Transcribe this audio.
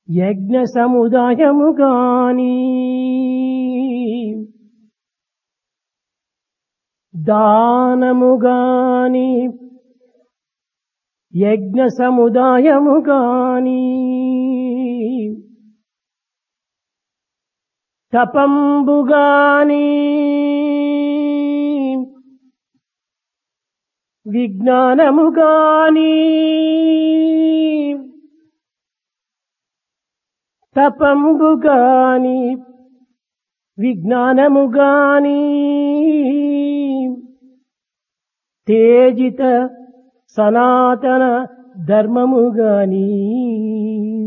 యజ్ఞ సముదాయము గాని దానము గాని యజ్ఞ సముదాయము గాని తపంబు గాని విజ్ఞానము గాని తపంబు గాని విజ్ఞానము గాని తేజిత సనాతన ధర్మము గాని